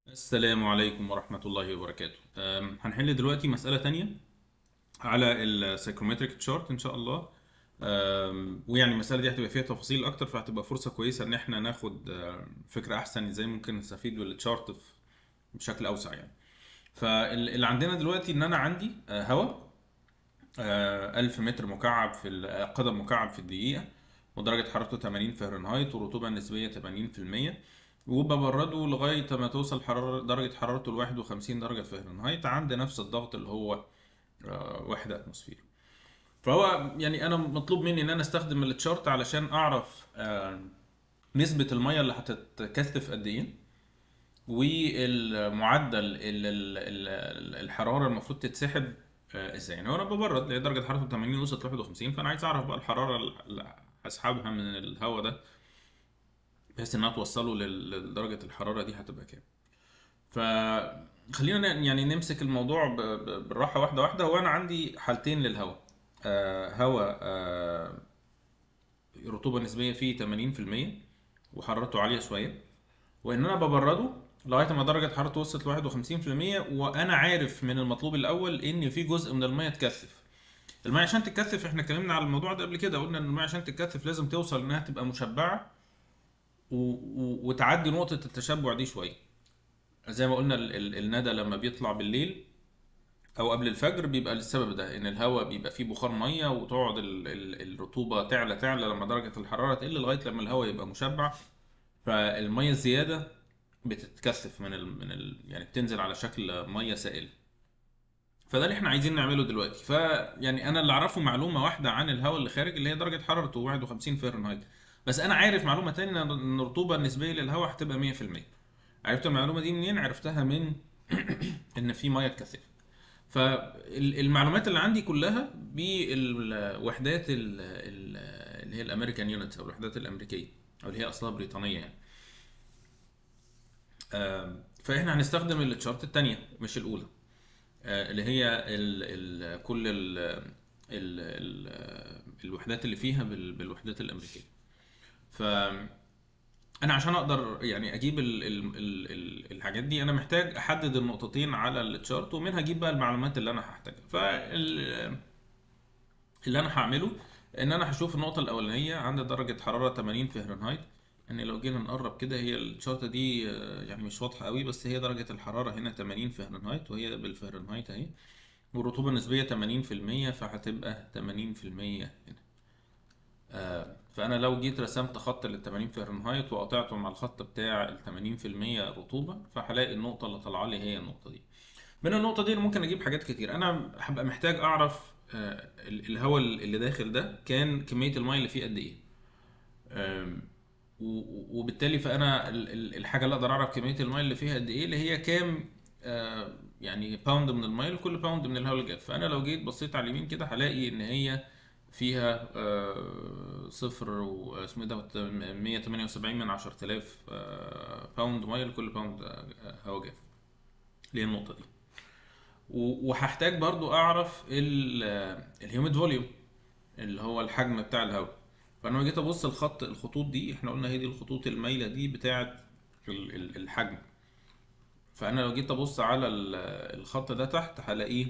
السلام عليكم ورحمة الله وبركاته أم، هنحل دلوقتي مسألة تانية على السايكرومتريك تشارت إن شاء الله أم، ويعني المسألة دي هتبقى فيها تفاصيل أكتر فهتبقى فرصة كويسة إن إحنا ناخد أم، فكرة أحسن إزاي ممكن نستفيد بالتشارت في- بشكل أوسع يعني فاللي عندنا دلوقتي إن أنا عندي آه، هواء آه، 1000 متر مكعب في ال- آه، قدم مكعب في الدقيقة ودرجة حرارته 80 فahrenheit والرطوبة النسبية 80% وببرده لغاية ما توصل حرارة درجة حرارته ل 51 درجة فahrenheit عند نفس الضغط اللي هو آه، واحد اتموسفير فهو يعني أنا مطلوب مني إن أنا أستخدم التشارت علشان أعرف آه، نسبة المية اللي هتتكثف قد إيه والمعدل ال- ال- ال- الحراره المفروض تتسحب آه، ازاي يعني وانا ببرد لقيت درجه حرارته 80 وصلت ل 51 فانا عايز اعرف بقى الحراره اللي هسحبها من الهواء ده بحيث انها توصله لل- لدرجه الحراره دي هتبقى كام فخلينا ن- يعني نمسك الموضوع ب- ب- بالراحه واحده واحده هو انا عندي حالتين للهواء آه، هواء آه، رطوبه نسبيه فيه 80% وحرارته عاليه شويه وان انا ببرده لغايه ما درجه حرارته وصلت ل 51% وانا عارف من المطلوب الاول ان في جزء من الميه اتكثف الميه عشان تتكثف احنا اتكلمنا على الموضوع ده قبل كده قلنا ان الميه عشان تتكثف لازم توصل انها تبقى مشبعه و... و... وتعدي نقطه التشبع دي شويه زي ما قلنا ال... ال... الندى لما بيطلع بالليل او قبل الفجر بيبقى للسبب ده ان الهواء بيبقى فيه بخار ميه وتقعد ال... ال... الرطوبه تعلى تعلى لما درجه الحراره تقل لغايه لما الهواء يبقى مشبع فالميه الزياده بتتكثف من ال... من ال... يعني بتنزل على شكل ميه سائله فده اللي احنا عايزين نعمله دلوقتي فيعني انا اللي اعرفه معلومه واحده عن الهواء اللي خارج اللي هي درجه حرارته 51 فahrenheit بس انا عارف معلومه تانية ان الرطوبه النسبيه للهواء هتبقى 100% عرفت المعلومه دي منين عرفتها من ان في ميه اتكثفت فالمعلومات اللي عندي كلها بالوحدات ال- ال- اللي هي الامريكان يونتس او الوحدات الامريكيه او اللي هي اصلها بريطانيه يعني آم، فاحنا هنستخدم التشارت التانية مش الأولى آه، اللي هي ال ال كل ال ال ال الوحدات اللي فيها بال- بالوحدات الأمريكية فأنا عشان أقدر يعني أجيب ال ال ال ال الحاجات دي أنا محتاج أحدد النقطتين على التشارت ومنها أجيب بقى المعلومات اللي أنا هحتاجها فال اللي انا هعمله ان انا هشوف النقطه الاولانيه عند درجه حراره 80 فahrenheit يعني لو جينا نقرب كده هي الشارت دي آه، يعني مش واضحه قوي بس هي درجه الحراره هنا 80 فahrenheit وهي بالفahrenheit اهي والرطوبه النسبيه 80% فهتبقى 80% هنا آه، فانا لو جيت رسمت خط لل 80 فahrenheit وقطعته مع الخط بتاع ال 80% رطوبه فهلاقي النقطه اللي طالعه لي هي النقطه دي من النقطة دي أنا ممكن أجيب حاجات كتير أنا هبقى محتاج أعرف آه، ال- الهواء اللي داخل ده كان كمية المية اللي فيه قد إيه آم، و- و- وبالتالي فأنا ال- ال- الحاجة اللي أقدر أعرف كمية المية اللي فيها قد إيه اللي هي كام آه، يعني باوند من المية لكل باوند من الهواء الجاف فأنا لو جيت بصيت على اليمين كده هلاقي إن هي فيها آه، صفر واسمه إيه ده 178 من 10000 آه، باوند مية لكل باوند آه، هواء جاف اللي هي النقطة دي و- وهحتاج برضو اعرف الهيوميد فوليوم اللي هو الحجم بتاع الهواء فانا لما جيت ابص الخط الخطوط دي احنا قلنا هي دي الخطوط المايله دي بتاعه ال- ال- الحجم فانا لو جيت ابص على ال- الخط ده تحت هلاقيه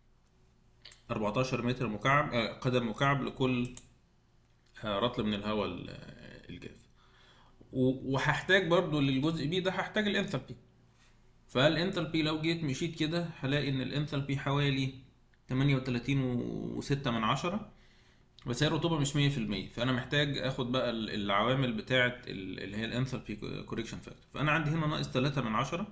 14 متر مكعب آه، قدم مكعب لكل آه، رطل من الهواء ال- الجاف و- وهحتاج برضو للجزء بي ده هحتاج الانثالبي فالانثالبي لو جيت مشيت كده هلاقي ان الانثالبي حوالي 38 وستة من عشرة بس هي الرطوبة مش 100% فأنا محتاج آخد بقى ال- العوامل بتاعة ال- اللي هي الانثالبي كوريكشن فاكتور فأنا عندي هنا ناقص 3 من عشرة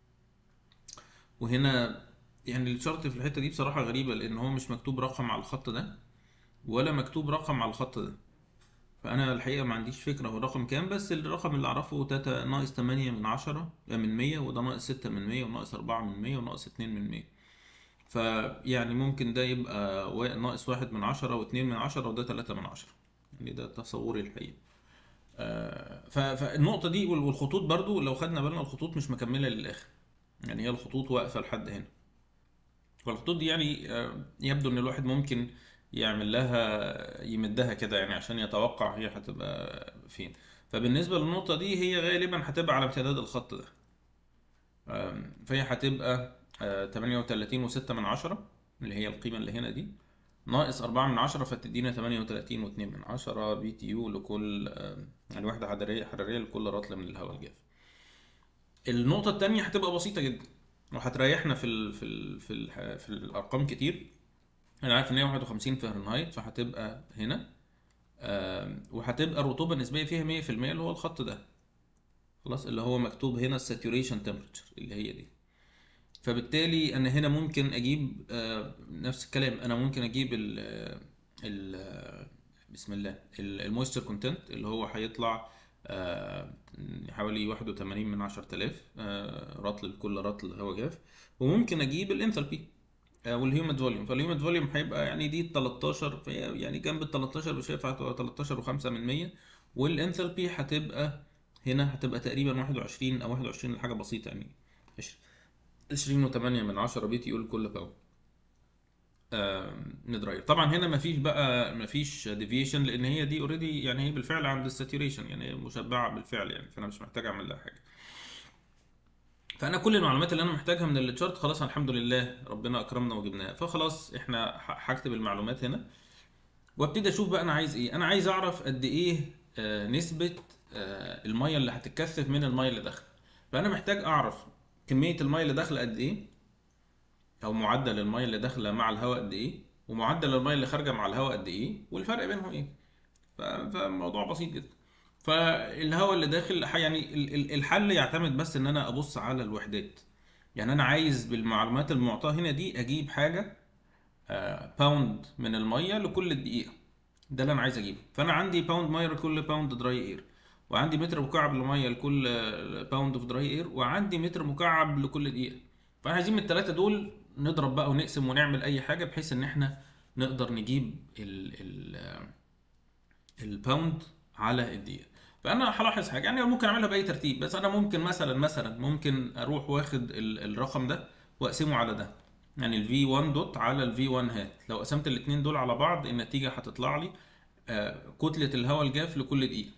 وهنا يعني الشرط في الحتة دي بصراحة غريبة لأن هو مش مكتوب رقم على الخط ده ولا مكتوب رقم على الخط ده فأنا الحقيقة ما عنديش فكرة هو الرقم كام بس الرقم اللي أعرفه تاتا ناقص 8 من عشرة من 100 وده ناقص 6 من 100 وناقص 4 من 100 وناقص 2 من 100 فيعني ممكن ده يبقى وا- ناقص واحد من عشرة واتنين من عشرة وده تلاتة من عشرة يعني ده تصوري الحقيقي آه، ف- فالنقطة دي وال- والخطوط برضو لو خدنا بالنا الخطوط مش مكملة للآخر يعني هي الخطوط واقفة لحد هنا فالخطوط دي يعني آه، يبدو إن الواحد ممكن يعمل لها يمدها كده يعني عشان يتوقع هي هتبقى فين فبالنسبة للنقطة دي هي غالبا هتبقى على امتداد الخط ده آم، فهي هتبقى تمانية وتلاتين وستة من عشرة اللي هي القيمة اللي هنا دي ناقص أربعة من عشرة فتدينا تمانية وتلاتين واتنين من عشرة بي تي يو لكل آم، يعني وحدة حرارية حرارية لكل رطل من الهواء الجاف النقطة التانية هتبقى بسيطة جدا وهتريحنا في ال في ال في ال في الأرقام كتير أنا عارف إن هي 51 فهرنهايت فهتبقى هنا آم، وهتبقى الرطوبة النسبية فيها 100% اللي هو الخط ده خلاص اللي هو مكتوب هنا الساتوريشن تمبرتشر اللي هي دي فبالتالي انا هنا ممكن اجيب آه، نفس الكلام انا ممكن اجيب ال ال بسم الله المويستر كونتنت اللي هو هيطلع آه، حوالي 81 من 10000 آه، رطل لكل رطل هواء جاف وممكن اجيب الانثالبي والهيومد فوليوم فالهيومد فوليوم هيبقى يعني دي 13 فهي يعني جنب ال 13 مش هينفع هتبقى 13 و5 من 100 والانثالبي هتبقى هنا هتبقى تقريبا 21 او 21 حاجه بسيطه يعني 20 و8 من 10 بي تي يو لكل باوند ندراير طبعا هنا مفيش بقى مفيش ديفيشن لان هي دي اوريدي يعني هي بالفعل عند الساتوريشن يعني هي مشبعه بالفعل يعني فانا مش محتاج اعمل لها حاجه فانا كل المعلومات اللي انا محتاجها من التشارت خلاص الحمد لله ربنا اكرمنا وجبناها فخلاص احنا ه- هكتب المعلومات هنا وابتدي اشوف بقى انا عايز ايه انا عايز اعرف قد ايه آه، نسبة آه، المية اللي هتتكثف من المية اللي داخله فانا محتاج اعرف كمية المية اللي داخله قد ايه او معدل المية اللي داخله مع الهواء قد ايه ومعدل المية اللي خارجة مع الهواء قد ايه والفرق بينهم ايه ف- فالموضوع بسيط جدا فالهواء اللي داخل ح- يعني ال- ال- الحل يعتمد بس ان انا ابص على الوحدات يعني انا عايز بالمعلومات المعطاة هنا دي اجيب حاجة آه، باوند من المية لكل دقيقة ده اللي انا عايز اجيبه فانا عندي باوند ميه لكل باوند دراي اير وعندي متر مكعب لميه لكل باوند اوف دراي اير وعندي متر مكعب لكل دقيقه فاحنا عايزين من الثلاثه دول نضرب بقى ونقسم ونعمل اي حاجه بحيث ان احنا نقدر نجيب ال ال الباوند على الدقيقه فانا هلاحظ حاجه يعني ممكن اعملها باي ترتيب بس انا ممكن مثلا مثلا ممكن اروح واخد ال- الرقم ده واقسمه على ده يعني ال V1 دوت على ال V1 هات لو قسمت الاتنين دول على بعض النتيجة هتطلع لي آه، كتلة الهواء الجاف لكل دقيقة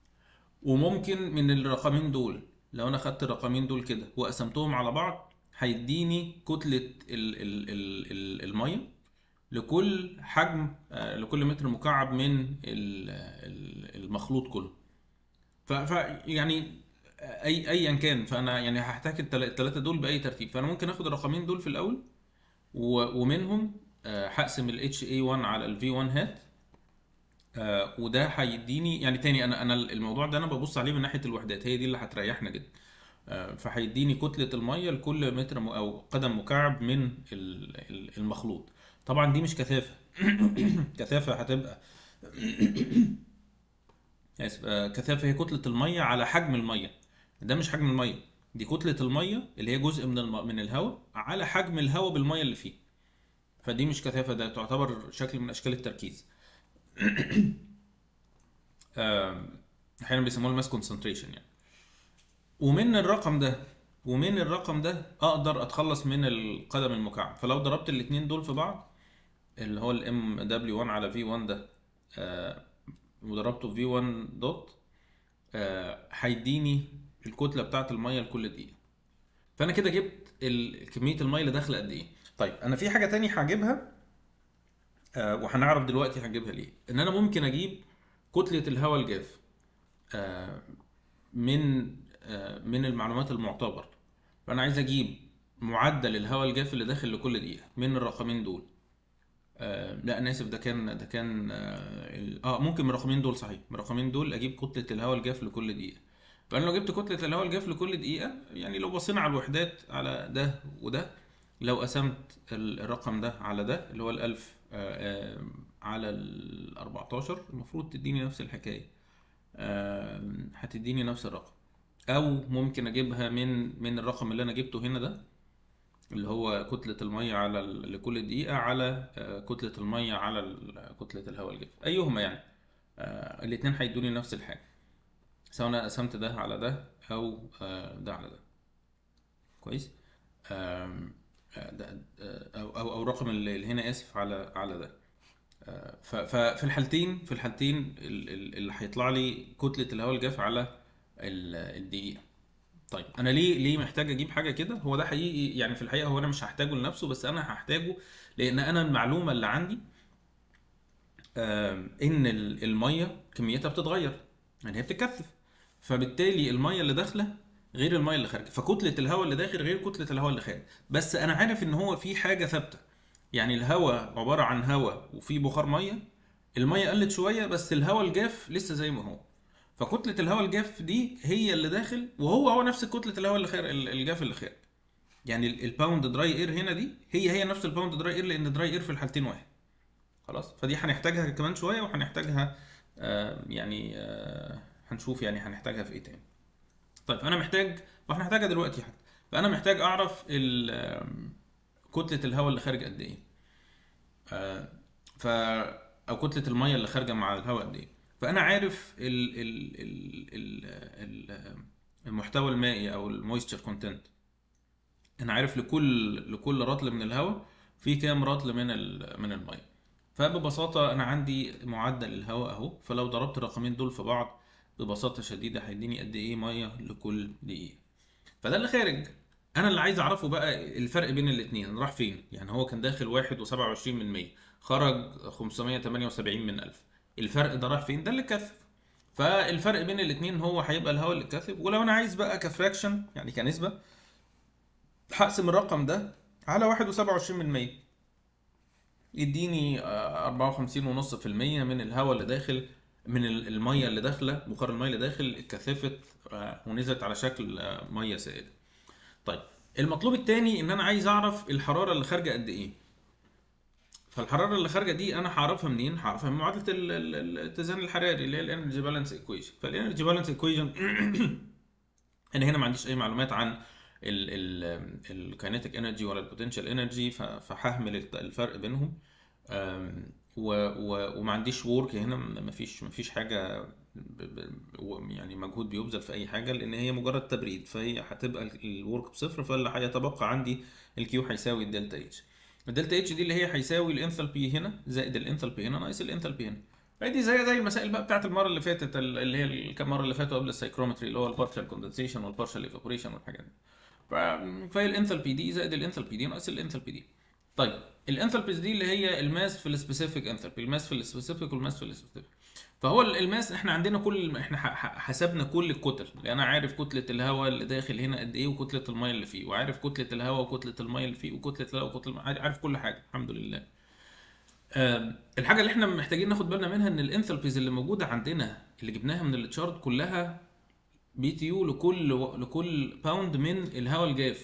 وممكن من الرقمين دول لو انا خدت الرقمين دول كده وقسمتهم على بعض هيديني كتلة ال ال ال ال المية لكل حجم آه، لكل متر مكعب من ال- ال- المخلوط كله ف ف يعني اي ايا كان فانا يعني هحتاج التل- التلاتة دول باي ترتيب فانا ممكن اخد الرقمين دول في الاول و- ومنهم آه، هقسم ال HA1 على ال V1 هات آه، وده هيديني يعني تاني انا انا الموضوع ده انا ببص عليه من ناحيه الوحدات هي دي اللي هتريحنا جدا آه، فهيديني كتله الميه لكل متر م- او قدم مكعب من ال- ال- المخلوط طبعا دي مش كثافه كثافه هتبقى اسف آه، كثافه هي كتله الميه على حجم الميه ده مش حجم الميه دي كتله الميه اللي هي جزء من الم... من الهواء على حجم الهواء بالميه اللي فيه فدي مش كثافه ده تعتبر شكل من اشكال التركيز آم، احيانا بيسموها الماس كونسنتريشن يعني ومن الرقم ده ومن الرقم ده اقدر اتخلص من القدم المكعب فلو ضربت الاتنين دول في بعض اللي هو الام دبليو 1 على في 1 ده آه، وضربته في 1 دوت آه، هيديني الكتله بتاعه الميه لكل دقيقه فانا كده جبت ال- كميه الميه اللي داخله قد ايه طيب انا في حاجه تاني هجيبها آه، وهنعرف دلوقتي هنجيبها ليه ان انا ممكن اجيب كتله الهواء الجاف آه، من آه، من المعلومات المعطاه برضه فانا عايز اجيب معدل الهواء الجاف اللي داخل لكل دقيقه من الرقمين دول آه لا انا اسف ده كان ده كان اه, ال- آه ممكن من الرقمين دول صحيح من الرقمين دول اجيب كتله الهواء الجاف لكل دقيقه فانا لو جبت كتله الهواء الجاف لكل دقيقه يعني لو بصينا على الوحدات على ده وده لو قسمت ال- الرقم ده على ده اللي هو الألف آه آه على ال 14 المفروض تديني نفس الحكايه آه هتديني نفس الرقم او ممكن اجيبها من من الرقم اللي انا جبته هنا ده اللي هو كتلة المية على ال- لكل دقيقة على آه، كتلة المية على ال- كتلة الهواء الجاف أيهما يعني آه، الاتنين هيدوني نفس الحاجة سواء أنا قسمت ده على ده أو آه، ده على ده كويس آم، آه، ده آه، أو أو أو الرقم اللي اللي هنا آسف على على ده آه، ف- ففي الحالتين في الحالتين ال- ال- اللي هيطلع لي كتلة الهواء الجاف على ال- الدقيقة طيب انا ليه ليه محتاج اجيب حاجه كده هو ده حقيقي يعني في الحقيقه هو انا مش هحتاجه لنفسه بس انا هحتاجه لان انا المعلومه اللي عندي آم، ان ال- الميه كميتها بتتغير يعني هي بتتكثف فبالتالي الميه اللي داخله غير الميه اللي خارجه فكتله الهواء اللي داخل غير كتله الهواء اللي خارج بس انا عارف ان هو في حاجه ثابته يعني الهواء عباره عن هواء وفي بخار ميه الميه قلت شويه بس الهواء الجاف لسه زي ما هو فكتله الهواء الجاف دي هي اللي داخل وهو هو نفس كتله الهواء اللي خارج الجاف اللي خارج يعني ال- الباوند دراي اير هنا دي هي هي نفس الباوند دراي اير لان دراي اير في الحالتين واحد خلاص فدي هنحتاجها كمان شويه وهنحتاجها آه يعني آه هنشوف يعني هنحتاجها في ايه تاني طيب انا محتاج وهنحتاجها دلوقتي حتى فانا محتاج اعرف ال- آم، كتله الهواء اللي خارج قد ايه آه، ف او كتله الميه اللي خارجه مع الهواء قد ايه فانا عارف ال... ال... ال... ال... ال... المحتوى المائي او المويستشر كونتنت انا عارف لكل لكل رطل من الهواء في كام رطل من ال... من الميه فببساطه انا عندي معدل الهواء اهو فلو ضربت الرقمين دول في بعض ببساطه شديده هيديني قد ايه ميه لكل دقيقه فده اللي خارج انا اللي عايز اعرفه بقى الفرق بين الاثنين راح فين يعني هو كان داخل واحد وسبعة وعشرين من مية خرج خمسمية تمانية وسبعين من ألف الفرق ده راح فين ده اللي كثف فالفرق بين الاثنين هو هيبقى الهواء اللي كثف ولو انا عايز بقى كفراكشن يعني كنسبة هقسم الرقم ده على واحد وسبعة وعشرين من مية يديني أربعة وخمسين ونص في المية من الهواء اللي داخل من ال- المية اللي داخلة بخار المية اللي داخل اتكثفت آه، ونزلت على شكل آه، مية سائلة طيب المطلوب التاني ان انا عايز اعرف الحراره اللي خارجه قد ايه فالحراره اللي خارجه دي انا هعرفها منين هعرفها من معادله ال- ال- ال- الاتزان الحراري اللي هي الانرجي بالانس ايكويشن فالانرجي بالانس ايكويشن انا هنا ما عنديش اي معلومات عن الكاينيتيك انرجي ولا البوتنشال انرجي فههمل الت- الفرق بينهم أم، و و وما عنديش ورك هنا ما فيش ما فيش حاجه ب ب و- يعني مجهود بيبذل في اي حاجه لان هي مجرد تبريد فهي هتبقى الورك بصفر فاللي هيتبقى عندي الكيو هيساوي الدلتا اتش الدلتا اتش دي اللي هي هيساوي الانثالبي هنا زائد الانثالبي هنا ناقص الانثالبي هنا دي زي زي المسائل بقى بتاعت المره اللي فاتت ال- اللي هي الكام مره اللي فاتوا قبل السايكرومتري اللي هو البارشال كوندنسيشن والبارشال ايفابوريشن والحاجات دي ف- فهي الانثالبي دي زائد الانثالبي دي ناقص الانثالبي دي طيب الانثالبيز دي اللي هي الماس في السبيسيفيك انثالبي الماس في السبيسيفيك والماس في السبيسيفيك فهو ال- الماس احنا عندنا كل احنا ح- ح- حسبنا كل الكتل لان انا عارف كتله الهواء اللي داخل هنا قد ايه وكتله الميه اللي فيه وعارف كتله الهواء وكتله الميه اللي فيه وكتله الهواء وكتله المية عارف كل حاجه الحمد لله آم، الحاجه اللي احنا محتاجين ناخد بالنا منها ان الانثالبيز اللي موجوده عندنا اللي جبناها من التشارت كلها بي تي يو لكل لكل باوند من الهواء الجاف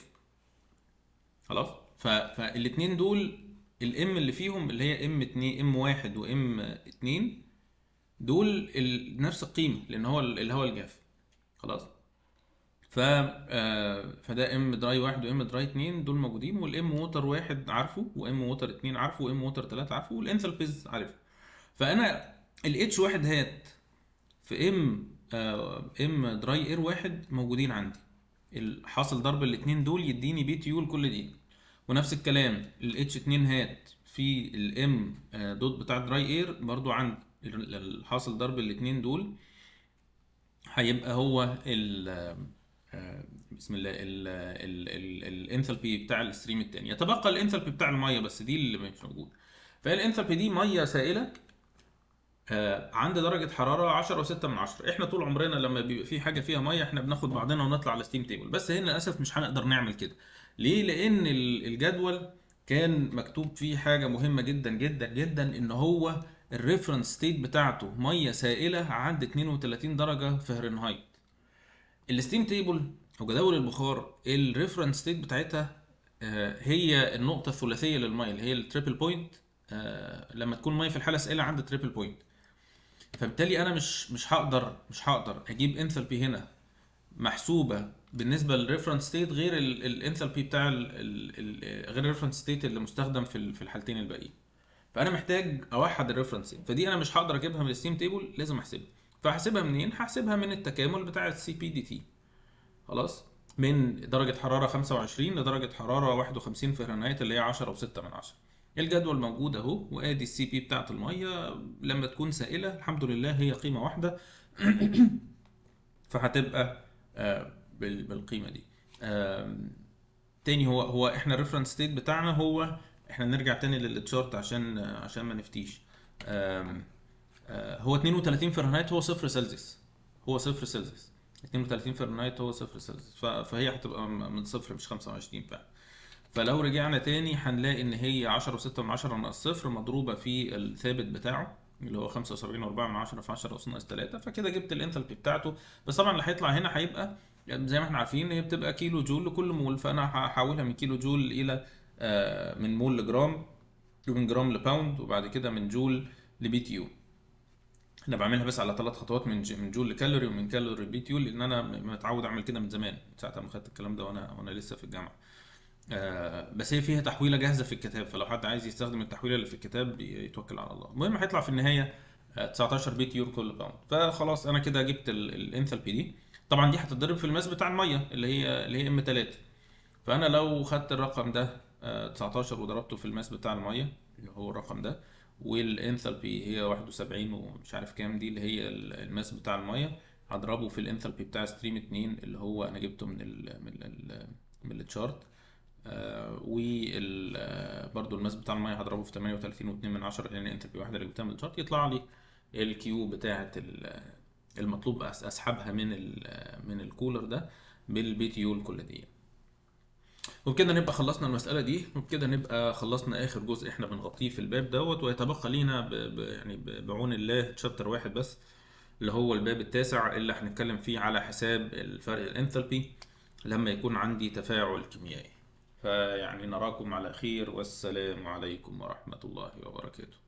خلاص ف... فالاثنين دول الام اللي فيهم اللي هي ام 2 ام 1 وام 2 دول ال... نفس القيمه لان هو ال- الهواء الجاف خلاص ف آه، فده ام دراي واحد وام دراي اتنين دول موجودين والام ووتر واحد عارفه وام ووتر اتنين عارفه وام ووتر تلاته عارفه والانثالبيز عارفه فانا الاتش واحد هات في ام آه، ام دراي اير واحد موجودين عندي الحاصل ضرب الاتنين دول يديني بي تي يو لكل دي ونفس الكلام الاتش 2 هات في الام دوت بتاع دراي اير برضو عندي ال- الحاصل ضرب الاتنين دول هيبقى هو ال آه، بسم الله الانثالبي بتاع الستريم التاني يتبقى الانثالبي بتاع الميه بس دي اللي مش موجود فالانثالبي دي ميه سائله آه، عند درجة حرارة 10 و6 من 10 احنا طول عمرنا لما بيبقى في حاجة فيها مية احنا بناخد بعضنا ونطلع على ستيم تيبل بس هنا للأسف مش هنقدر نعمل كده ليه؟ لأن ال- الجدول كان مكتوب فيه حاجة مهمة جدا جدا جدا ان هو الريفرنس ستيت بتاعته مية سائلة عند 32 درجة فهرنهايت الستيم تيبل او جداول البخار الريفرنس ستيت بتاعتها آه، هي النقطة الثلاثية للمية اللي هي التريبل بوينت لما تكون المية في الحالة سائلة عند التريبل بوينت فبالتالي انا مش مش هقدر مش هقدر اجيب انثالبي هنا محسوبه بالنسبه للريفرنس ستيت غير الانثالبي بتاع ال ال ال غير الريفرنس ستيت اللي مستخدم في ال- في الحالتين الباقيين فانا محتاج اوحد الريفرنس فدي انا مش هقدر اجيبها من الستيم تيبل لازم احسبها فهحسبها منين هحسبها من التكامل بتاع السي بي دي تي خلاص من درجة حرارة 25 لدرجة حرارة 51 فهرنهايت اللي هي 10 و6 من 10 الجدول موجود اهو وادي السي بي بتاعت المية لما تكون سائلة الحمد لله هي قيمة واحدة فهتبقى آه، بال- بالقيمه دي آم، تاني هو هو احنا الريفرنس ستيت بتاعنا هو احنا نرجع تاني للتشارت عشان عشان ما نفتيش آم، آه، هو 32 فahrenheit هو صفر سلسيوس هو صفر سلسيوس 32 فahrenheit هو صفر سلسيوس ف- فهي هتبقى م- من صفر مش 25 فعلا فلو رجعنا تاني هنلاقي ان هي 10 و6 من 10 ناقص صفر مضروبه في الثابت بتاعه اللي هو 75 و4 من 10 في 10 اس ناقص 3 فكده جبت الانثالبي بتاعته بس طبعا اللي هيطلع هنا هيبقى زي ما احنا عارفين هي بتبقى كيلو جول لكل مول فانا هحولها من كيلو جول الى آه، من مول لجرام ومن جرام لباوند وبعد كده من جول لبي تي يو انا بعملها بس على ثلاث خطوات من ج- من جول لكالوري ومن كالوري لبي تي يو لان انا م- متعود اعمل كده من زمان من ساعه ما خدت الكلام ده وانا وانا لسه في الجامعه آه، بس هي فيها تحويله جاهزه في الكتاب فلو حد عايز يستخدم التحويله اللي في الكتاب يتوكل على الله المهم هيطلع في النهايه آه، 19 بيت يور كل باوند فخلاص انا كده جبت الانثالبي دي طبعا دي هتتضرب في الماس بتاع الميه اللي هي اللي هي ام 3 فانا لو خدت الرقم ده آه، 19 وضربته في الماس بتاع الميه اللي هو الرقم ده والانثالبي هي 71 ومش عارف كام دي اللي هي ال- الماس بتاع الميه هضربه في الانثالبي بتاع ستريم 2 اللي هو انا جبته من ال من ال من التشارت آه وال آه برضو الماس بتاع الميه هضربه في 38 و2 من 10 لان انتربي واحده اللي جبتها من الشارت يطلع لي الكيو بتاعه ال- المطلوب أس- اسحبها من ال- من الكولر ده بالبي تي يو الكليه وبكده نبقى خلصنا المسألة دي وبكده نبقى خلصنا آخر جزء احنا بنغطيه في الباب دوت ويتبقى لينا ب... ب... يعني ب... بعون الله تشابتر واحد بس اللي هو الباب التاسع اللي هنتكلم فيه على حساب الفرق الانثالبي لما يكون عندي تفاعل كيميائي فيعني نراكم على خير والسلام عليكم ورحمة الله وبركاته